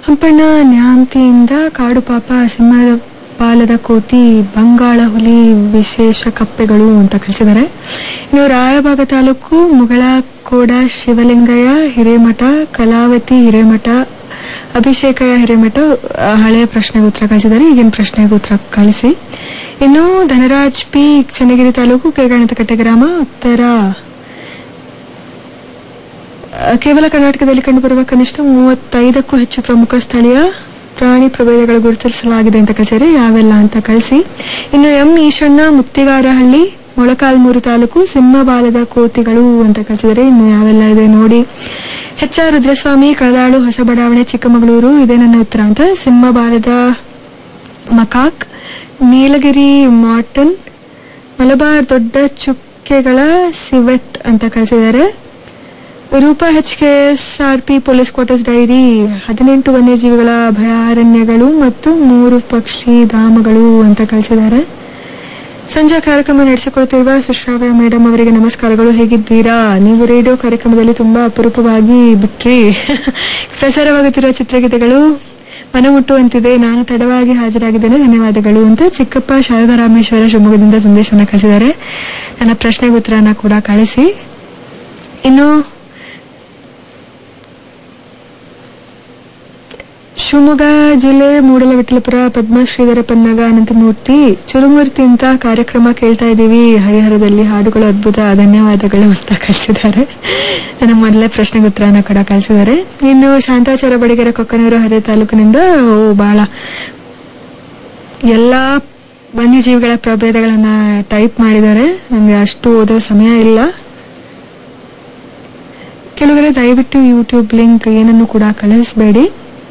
ಹಂಪಣ್ಣ ನ್ಯಾಮತಿಯಿಂದ ಕಾಡು ಪಾಪ ಸಿಂಹದ ಬಾಲದ ಕೋತಿ ಬಂಗಾಳ ಹುಲಿ ವಿಶೇಷ ಕಪ್ಪೆಗಳು ಅಂತ ಕಳಿಸಿದ್ದಾರೆ ಇನ್ನು ರಾಯಭಾಗ ತಾಲೂಕು ಮುಗಳಕೋಡ ಶಿವಲಿಂಗಯ್ಯ ಹಿರೇಮಠ ಕಲಾವತಿ ಹಿರೇಮಠ ಅಭಿಷೇಕಯ್ಯ ಹಿರೇಮಠ ಆ, ಹಳೆಯ ಪ್ರಶ್ನೆಗೆ ಉತ್ತರ ಕಳಿಸಿದ್ದಾರೆ ಈಗಿನ ಪ್ರಶ್ನೆಗೆ ಉತ್ತರ ಕಳಿಸಿ ಇನ್ನು ಧನರಾಜ್ ಪಿ ಚನ್ನಗಿರಿ ತಾಲೂಕು ಕೈಗಾಣಿತಕಟ್ಟೆ ಗ್ರಾಮ ಉತ್ತರ ಆ, ಕೇವಲ ಕರ್ನಾಟಕದಲ್ಲಿ ಕಂಡುಬರುವ ಕನಿಷ್ಠ ಮೂವತ್ತೈದಕ್ಕೂ ಹೆಚ್ಚು ಪ್ರಮುಖ ಸ್ಥಳೀಯ ಪ್ರಾಣಿ ಪ್ರಭೇದಗಳು ಗುರುತಿಸಲಾಗಿದೆ ಅಂತ ಕಳಿಸಿದರೆ ಯಾವೆಲ್ಲ ಅಂತ ಕಳಿಸಿ ಇನ್ನು ಎಂ ಈಶಣ್ಣ ಮುತ್ತಿಗಾರಹಳ್ಳಿ ಮೊಳಕಾಲ್ಮೂರು ತಾಲೂಕು ಸಿಂಹಬಾಲದ ಕೋತಿಗಳು ಅಂತ ಕಳಿಸಿದರೆ ಇನ್ನು ಯಾವೆಲ್ಲ ಇದೆ ನೋಡಿ ಎಚ್ ಆರ್ ರುದ್ರಸ್ವಾಮಿ ಕಳದಾಳು ಹೊಸ ಬಡಾವಣೆ ಚಿಕ್ಕಮಗಳೂರು ಇದೇ ನನ್ನ ಉತ್ತರ ಅಂತ ಸಿಂಹಬಾಲದ ಮಕಾಕ್ ನೀಲಗಿರಿ ಮಾಟನ್ ಮಲಬಾರ್ ದೊಡ್ಡ ಚುಕ್ಕೆಗಳ ಸಿವೆಟ್ ಅಂತ ಕಳಿಸಿದ್ದಾರೆ Roopa H K S R P police quarters dairy ಹದಿನೆಂಟು ವನ್ಯಜೀವಿಗಳ ಅಭಯಾರಣ್ಯಗಳು ಮತ್ತು ಮೂರು ಪಕ್ಷಿ ಧಾಮಗಳು ಅಂತ ಕಳಿಸಿದ್ದಾರೆ ಸಂಜೆ ಕಾರ್ಯಕ್ರಮ ನಡೆಸಿಕೊಳ್ತಿರುವ ಸುಶ್ರಾವ್ಯ ಮೇಡಮ್ ಅವರಿಗೆ ನಮಸ್ಕಾರಗಳು ಹೇಗಿದ್ದೀರಾ ನೀವು ರೇಡಿಯೋ ಕಾರ್ಯಕ್ರಮದಲ್ಲಿ ತುಂಬಾ ಅಪರೂಪವಾಗಿ ಬಿಟ್ರಿ ಪ್ರಸಾರವಾಗುತ್ತಿರುವ ಚಿತ್ರಗೀತೆಗಳು ಮನಮುಟ್ಟುವಂತಿದೆ ನಾನು ತಡವಾಗಿ ಹಾಜರಾಗಿದ್ದೇನೆ ಧನ್ಯವಾದಗಳು ಅಂತ ಚಿಕ್ಕಪ್ಪ ಶಾರದಾ ರಾಮೇಶ್ವರ ಶಿವಮೊಗ್ಗದಿಂದ ಸಂದೇಶವನ್ನು ಕಳಿಸಿದ್ದಾರೆ ನನ್ನ ಪ್ರಶ್ನೆಗೆ ಉತ್ತರನ ಕೂಡ ಕಳಿಸಿ ಇನ್ನು ಶಿವಮೊಗ್ಗ ಜಿಲ್ಲೆ ಮೂಡಲವಿಠಲಪುರ ಪದ್ಮಶ್ರೀಧರ ಪನ್ನಗ ಅನಂತಮೂರ್ತಿ ಚುರುಮೂರ್ತಿ ಅಂತ ಕಾರ್ಯಕ್ರಮ ಕೇಳ್ತಾ ಇದ್ದೀವಿ ಹರಿಹರದಲ್ಲಿ ಹಾಡುಗಳು ಅದ್ಭುತ ಧನ್ಯವಾದಗಳು ಅಂತ ಕಳಿಸಿದ್ದಾರೆ ನನ್ನ ಮೊದಲೇ ಪ್ರಶ್ನೆಗೆ ಉತ್ತರನ ಕೂಡ ಕಳಿಸಿದ್ದಾರೆ ಇನ್ನು ಶಾಂತಾಚಾರ ಬಡಿಗೆರೆ ಕೊಕ್ಕನೂರು ಹರಿಯ ತಾಲೂಕಿನಿಂದ ಓ ಬಹಳ ಎಲ್ಲ ವನ್ಯಜೀವಿಗಳ ಪ್ರಭೇದಗಳನ್ನ ಟೈಪ್ ಮಾಡಿದ್ದಾರೆ ನನಗೆ ಅಷ್ಟು ಓದೋ ಸಮಯ ಇಲ್ಲ ಕೆಲವರೆ ದಯವಿಟ್ಟು ಯೂಟ್ಯೂಬ್ ಲಿಂಕ್ ಏನನ್ನು ಕೂಡ ಕಳಿಸಬೇಡಿ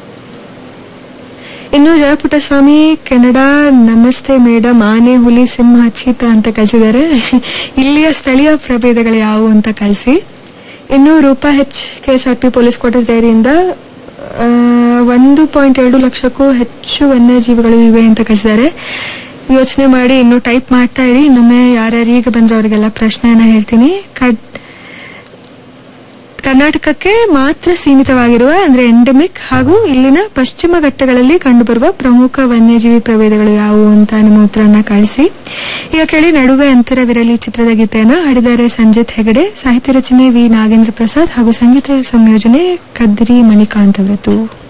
ಇನ್ನು ಜಯಪುಟ್ಟಸ್ವಾಮಿ ಕೆನಡಾ ನಮಸ್ತೆ ಮೇಡಮ್ ಆನೆ ಹುಲಿ ಸಿಂಹ ಚೀತಾ ಅಂತ ಕಳಿಸಿದ್ದಾರೆ ಇಲ್ಲಿಯ ಸ್ಥಳೀಯ ಪ್ರಭೇದಗಳು ಯಾವುವು ಅಂತ ಕಳಿಸಿ ಇನ್ನು Roopa H K S R P police quarters ಡೈರಿಯಿಂದ ಆ, ಒಂದು ಪಾಯಿಂಟ್ ಎರಡು ಲಕ್ಷಕ್ಕೂ ಹೆಚ್ಚು ವನ್ಯಜೀವಿಗಳು ಇವೆ ಅಂತ ಕಳಿಸಿದ್ದಾರೆ ಯೋಚನೆ ಮಾಡಿ ಇನ್ನು ಟೈಪ್ ಮಾಡ್ತಾ ಇರಿ ಇನ್ನೊಮ್ಮೆ ಯಾರ್ಯಾರು ಈಗ ಬಂದ್ರೆ ಅವರಿಗೆಲ್ಲ ಪ್ರಶ್ನೆಯನ್ನ ಹೇಳ್ತೀನಿ ಕಡ್ ಕರ್ನಾಟಕಕ್ಕೆ ಮಾತ್ರ ಸೀಮಿತವಾಗಿರುವ ಅಂದ್ರೆ ಎಂಡಮಿಕ್ ಹಾಗೂ ಇಲ್ಲಿನ ಪಶ್ಚಿಮ ಘಟ್ಟಗಳಲ್ಲಿ ಕಂಡುಬರುವ ಪ್ರಮುಖ ವನ್ಯಜೀವಿ ಪ್ರಭೇದಗಳು ಯಾವುವು ಅಂತ ನಿಮ್ಮ ಉತ್ತರನ ಕಳಿಸಿ ಈಗ ಕೇಳಿ ನಡುವೆ ಅಂತರವಿರಲಿ ಚಿತ್ರದ ಗೀತೆಯನ್ನ ಹಾಡಿದ್ದಾರೆ ಸಂಜಿತ್ ಹೆಗಡೆ ಸಾಹಿತ್ಯ ರಚನೆ ವಿ ನಾಗೇಂದ್ರ ಪ್ರಸಾದ್ ಹಾಗೂ ಸಂಗೀತ ಸಂಯೋಜನೆ ಕದ್ರಿ ಮಣಿಕಾಂತ್ ಅವರದ್ದು